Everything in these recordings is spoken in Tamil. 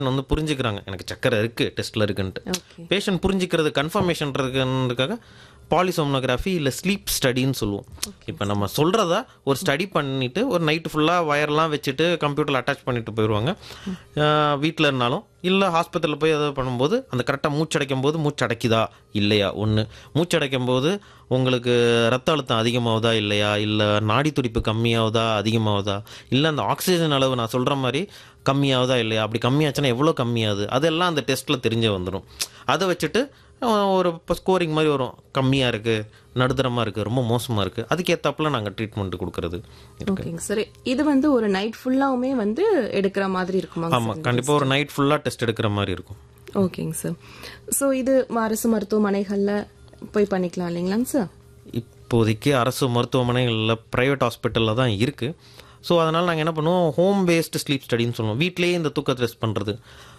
வந்து புரிஞ்சுக்கிறாங்க எனக்கு சக்கரை இருக்கு டெஸ்ட்ல இருக்குன்ட்டு ஓகே பேஷண்ட் புரிஞ்சுக்கிறது கன்ஃபர்மேஷன் இருக்குன்றதுக்காக பாலிசோம்னோகிராஃபி இல்லை ஸ்லீப் ஸ்டடின்னு சொல்லுவோம் இப்போ நம்ம சொல்கிறத ஒரு ஸ்டடி பண்ணிட்டு ஒரு நைட்டு ஃபுல்லாக வயர்லாம் வச்சுட்டு கம்ப்யூட்டரில் அட்டாச் பண்ணிட்டு போயிடுவாங்க வீட்டில் இருந்தாலும் இல்லை ஹாஸ்பிட்டலில் போய் எதாவது பண்ணும்போது அந்த கரெக்டாக மூச்சடைக்கும் போது மூச்சடைக்குதா இல்லையா ஒன்று மூச்சடைக்கும் போது உங்களுக்கு ரத்த அழுத்தம் அதிகமாகுதா இல்லையா இல்லை நாடி துடிப்பு கம்மியாகுதா அதிகமாகுதா இல்லை அந்த ஆக்சிஜன் அளவு நான் சொல்கிற மாதிரி கம்மியாகுதா இல்லையா அப்படி கம்மியாச்சுன்னா எவ்வளோ கம்மியாகுது அதெல்லாம் அந்த டெஸ்ட்டில் தெரிஞ்சு வந்துடும் அதை வச்சுட்டு அஹ், ஒரு இப்போ ஸ்கோரிங் மாதிரி வரும் கம்மியாக இருக்குது நடுத்தரமாக இருக்குது ரொம்ப மோசமாக இருக்குது அதுக்கேற்றாப்புல நாங்கள் ட்ரீட்மெண்ட் கொடுக்கறது ஓகேங்க சார் இது வந்து ஒரு நைட் ஃபுல்லாவுமே வந்து எடுக்கிற மாதிரி இருக்குமாங்க ஆமாம் கண்டிப்பாக ஒரு நைட் ஃபுல்லாக டெஸ்ட் எடுக்கிற மாதிரி இருக்கும் ஓகேங்க சார் ஸோ இது அரசு மருத்துவமனைகள்ல போய் பண்ணிக்கலாம் இல்லைங்களாங்க சார் இப்போதைக்கு அரசு மருத்துவமனைகளில் ப்ரைவேட் ஹாஸ்பிட்டலில் தான் இருக்குது ஸோ அதனால் நாங்கள் என்ன பண்ணுவோம் ஹோம் பேஸ்டு ஸ்லீப் ஸ்டடின்னு சொல்லுவோம் வீட்டிலேயே இந்த தூக்கத்தை டெஸ்ட் பண்ணுறது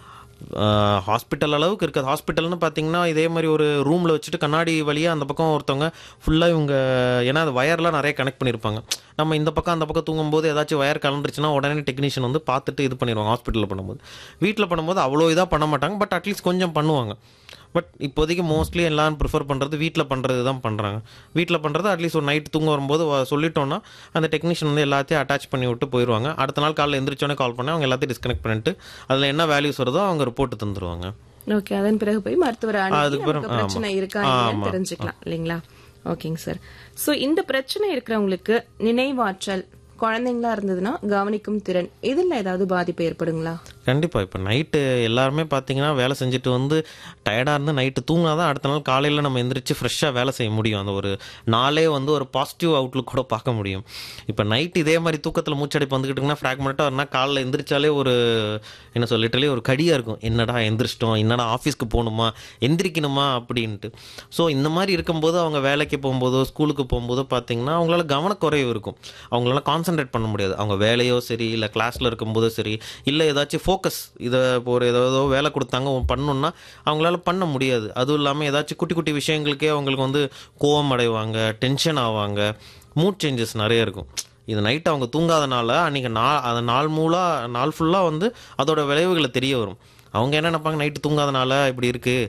ஹாஸ்பிட்டல் அளவுக்கு இருக்காது ஹாஸ்பிட்டல்னு பார்த்தீங்கன்னா இதே மாதிரி ஒரு ரூமில் வச்சுட்டு கண்ணாடி வழியாக அந்த பக்கம் ஒருத்தவங்க ஃபுல்லாக இவங்க ஏன்னா அது வயர்லாம் நிறைய கனெக்ட் பண்ணியிருப்பாங்க நம்ம இந்த பக்கம் அந்த பக்கம் தூங்கும்போது ஏதாச்சும் வயர் கலந்துருச்சுன்னா உடனே டெக்னீஷியன் வந்து பார்த்துட்டு இது பண்ணிடுவாங்க ஹாஸ்பிட்டலில் பண்ணும்போது வீட்டில் பண்ணும்போது அவ்வளோ இதாக பண்ண மாட்டாங்க பட் அட்லீஸ்ட் கொஞ்சம் பண்ணுவாங்க பட் இப்போதைக்கு மோஸ்ட்லி எல்லாரும் ப்ரிஃபர் பண்ணுறது வீட்டில் பண்ணுறது தான் பண்ணுறாங்க வீட்டில் பண்ணுறது அட்லீஸ்ட் ஒரு நைட் தூங்க வரும்போது வ- சொல்லிட்டோன்னா அந்த டெக்னீஷியன் வந்து எல்லாத்தையும் அட்டாச் பண்ணி விட்டு போயிடுவாங்க அடுத்த நாள் காலையில் எந்திரிச்சோன்னே கால் பண்ணி அவங்க எல்லாத்தையும் டிஸ்கனெக்ட் பண்ணிட்டு அதில் என்ன வேல்யூஸ் வருதோ அவங்க ரிப்போர்ட் தந்துருவாங்க ஓகே அதன் பிறகு போய் மருத்துவர் அணுகி அதுக்கு பிறகு- நமக்கு பிரச்சனை ஆமா. இருக்கா இல்லையான்னு தெரிஞ்சுக்கலாம் இல்லைங்களா ஓகேங்க சார் சோ இந்த பிரச்சனை இருக்கிறவங்களுக்கு நினைவாற்றல் குழந்தைங்களா இருந்ததுன்னா கவனிக்கும் திறன் இதுல ஏதாவது பாதிப்பு ஏற்படுங்களா கண்டிப்பாக இப்போ நைட்டு எல்லாருமே பார்த்தீங்கன்னா வேலை செஞ்சுட்டு வந்து டயர்டாக இருந்து நைட்டு தூங்கினாதான் அடுத்த நாள் காலையில் நம்ம எந்திரிச்சு ஃப்ரெஷ்ஷாக வேலை செய்ய முடியும் அந்த ஒரு நாளே வந்து ஒரு பாசிட்டிவ் அவுட்லுக் கூட பார்க்க முடியும் இப்போ நைட் இதே மாதிரி தூக்கத்தில் மூச்சடைப்பு வந்துக்கிட்டுங்கன்னா ஃப்ராக்மெண்ட்டாக வரனா காலைல எந்திரிச்சாலே ஒரு என்ன சொல்ல லிட்டரலி ஒரு கடியாக இருக்கும் என்னடா எந்திரிச்சிட்டோம் என்னடா ஆஃபீஸ்க்கு போகணுமா எந்திரிக்கணுமா அப்படின்ட்டு ஸோ இந்த மாதிரி இருக்கும்போது அவங்க வேலைக்கு போகும்போதோ ஸ்கூலுக்கு போகும்போதோ பார்த்தீங்கன்னா அவங்களால கவனக்குறைவு இருக்கும் அவங்களால கான்சென்ட்ரேட் பண்ண முடியாது அவங்க வேலையோ சரி இல்லை கிளாஸில் இருக்கும்போதோ சரி இல்லை ஏதாச்சும் ஃபோக்கஸ் இதை இப்போ ஒரு ஏதோ வேலை கொடுத்தாங்க அவன் பண்ணணும்னா அவங்களால பண்ண முடியாது அதுவும் இல்லாமல் ஏதாச்சும் குட்டி குட்டி விஷயங்களுக்கே அவங்களுக்கு வந்து கோவம் அடைவாங்க டென்ஷன் ஆவாங்க மூட் சேஞ்சஸ் நிறைய இருக்கும் இது நைட் அவங்க தூங்காதனால அன்றைக்கி நாள் அந்த நாள் மூலாக நாள் ஃபுல்லாக வந்து அதோட விளைவுகளை தெரிய வரும் அவங்க என்ன நினைப்பாங்க நைட்டு தூங்காதனால இப்படி இருக்குது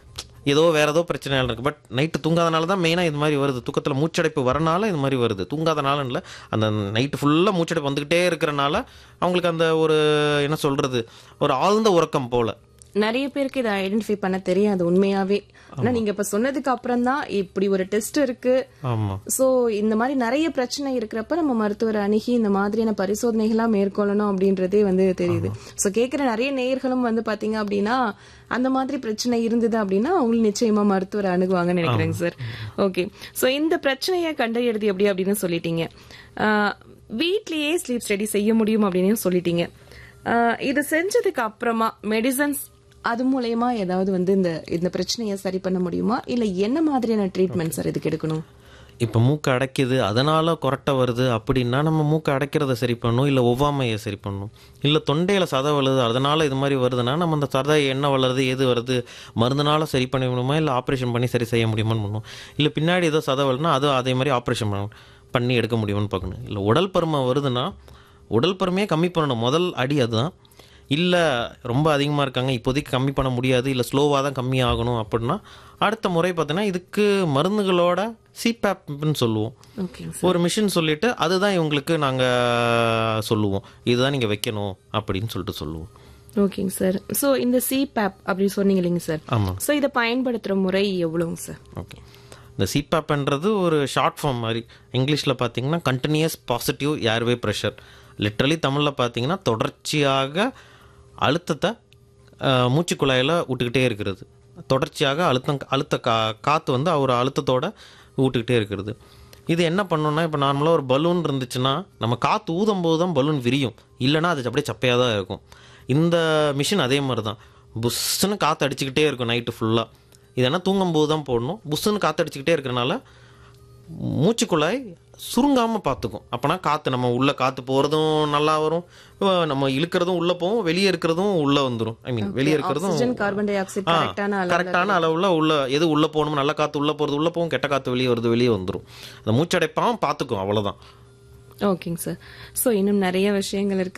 ஏதோ வேற ஏதோ பிரச்சனைகள் இருக்குது பட் நைட்டு தூங்காதனால தான் மெயினாக இது மாதிரி வருது தூக்கத்தில் மூச்சடைப்பு வரனால இது மாதிரி வருது தூங்காதனால இல்லை அந்த நைட்டு ஃபுல்லாக மூச்சடைப்பு வந்துக்கிட்டே இருக்கிறனால அவங்களுக்கு அந்த ஒரு என்ன சொல்கிறது ஒரு ஆழ்ந்த உறக்கம் போல நிறைய பேருக்கு இதை ஐடென்டிஃபை பண்ண தெரியாது உண்மையாவே ஆனா நீங்க இப்ப சொன்னதுக்கு அப்புறம் தான் இப்படி ஒரு டெஸ்ட் இருக்கு ஆமாம் சோ இந்த மாதிரி நிறைய பிரச்சனை இருக்கிறப்ப நம்ம மருத்துவரை அணுகி இந்த மாதிரியான பரிசோதனைகளா மேற்கொள்ளணும் அப்படின்றதே வந்து தெரியுது சோ கேக்குற நிறைய நேயர்களும் வந்து பாத்தீங்க அப்படின்னா அந்த மாதிரி பிரச்சனை இருந்தது அப்படின்னா அவங்களும் நிச்சயமா மருத்துவரை அணுகுவாங்கன்னு நினைக்கிறேங்க சார் ஓகே சோ இந்த பிரச்சனையை கண்டறியறது எப்படி அப்படின்னு சொல்லிட்டீங்க ஆஹ், வீட்லயே ஸ்லீப் ஸ்டடி செய்ய முடியும் அப்படின்னு சொல்லிட்டீங்க ஆஹ், இது செஞ்சதுக்கு அப்புறமா மெடிசன்ஸ் அது மூலயமா ஏதாவது வந்து இந்த இந்த பிரச்சனையை சரி பண்ண முடியுமா இல்ல என்ன மாதிரியான ட்ரீட்மெண்ட் சார் இதுக்கு எடுக்கணும் இப்போ மூக்கு அடைக்குது அதனால கொரட்டை வருது அப்படின்னா நம்ம மூக்கு அடைக்கிறத சரி பண்ணணும் இல்லை ஒவ்வாமையை சரி பண்ணணும் இல்லை தொண்டையில் சதை வளருது அதனால இது மாதிரி வருதுன்னா நம்ம அந்த சதை என்ன வளருது எது வருது மருந்துனால சரி பண்ண முடியுமா இல்லை ஆப்ரேஷன் பண்ணி சரி செய்ய முடியுமான்னு பண்ணணும் இல்லை பின்னாடி ஏதோ சதை வளருனா அது அதே மாதிரி ஆப்ரேஷன் பண்ணணும் பண்ணி எடுக்க முடியுமான்னு பார்க்கணும் இல்லை உடல் பருமன் வருதுன்னா உடல் பருமையே கம்மி பண்ணணும் முதல் அடி அதுதான் இல்லை ரொம்ப அதிகமாக இருக்காங்க இப்போதைக்கு கம்மி பண்ண முடியாது இல்லை ஸ்லோவாக தான் கம்மி ஆகணும் அப்படின்னா அடுத்த முறை பார்த்தீங்கன்னா இதுக்கு மருந்துகளோட சிபேப்னு சொல்லுவோம் ஓகே ஒரு மிஷின் சொல்லிட்டு அதுதான் இவங்களுக்கு நாங்கள் சொல்லுவோம் இதுதான் நீங்கள் வைக்கணும் அப்படின்னு சொல்லிட்டு சொல்லுவோம் ஓகேங்க சார் சோ இந்த சிபேப் அப்படி சொன்னீங்க இல்லைங்க சார் ஆமாம் சோ இதை பயன்படுத்துற முறை எவ்வளவுங்க சார் ஓகே இந்த சிபேப்ன்றது ஒரு ஷார்ட் ஃபார்ம் மாதிரி இங்கிலீஷில் பார்த்தீங்கன்னா continuous positive airway pressure literally தமிழில் பார்த்தீங்கன்னா தொடர்ச்சியாக அழுத்தத்தை அஹ், மூச்சுக்குழாயில் விட்டுக்கிட்டே இருக்கிறது தொடர்ச்சியாக அழுத்தம் அழுத்த கா காற்று வந்து ஒரு அழுத்தத்தோட விட்டுக்கிட்டே இருக்கிறது இது என்ன பண்ணணும்னா இப்போ நார்மலாக ஒரு பலூன் இருந்துச்சுன்னா நம்ம காற்று ஊதும் போது தான் பலூன் விரியும் இல்லைன்னா அது அப்படியே சப்பையாக தான் இருக்கும் இந்த மிஷின் அதே மாதிரி தான் புஷ்ஷுன்னு காற்று அடிச்சுக்கிட்டே இருக்கும் நைட்டு ஃபுல்லாக இதெல்லாம் தூங்கும்போது தான் போடணும் புஷ்ஷுன்னு காற்று அடிச்சுக்கிட்டே இருக்கிறனால மூச்சுக்குழாய் சுருங்காமல் பார்த்துக்கும் அப்போனா காற்று நம்ம உள்ளே காற்று போகிறதும் நல்லா வரும் அஹ் நம்ம இழுக்கிறதும் உள்ளே போகும் வெளியே இருக்கிறதும் உள்ளே வந்துடும் ஐ மீன் வெளியே இருக்கிறதும் ஆக்சிஜன் கார்பன் டை ஆக்சைடு கரெக்டான அளவு கரெக்டான அளவில் உள்ள எது உள்ளே போகணும் நல்ல காற்று உள்ளே போகிறது உள்ளே போகும் கெட்ட காற்று வெளியே வருது வெளியே வந்துடும் அந்த மூச்சடைப்பாகவும் பார்த்துக்கும் அவ்வளோதான் ஓகேங்க சார் சோ இன்னும் நிறைய விஷயங்கள் இருக்கு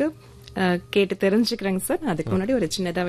அஹ், கேட்டு தெரிஞ்சுக்கிறேங்க சார் அதுக்கு முன்னாடி ஒரு சின்னதா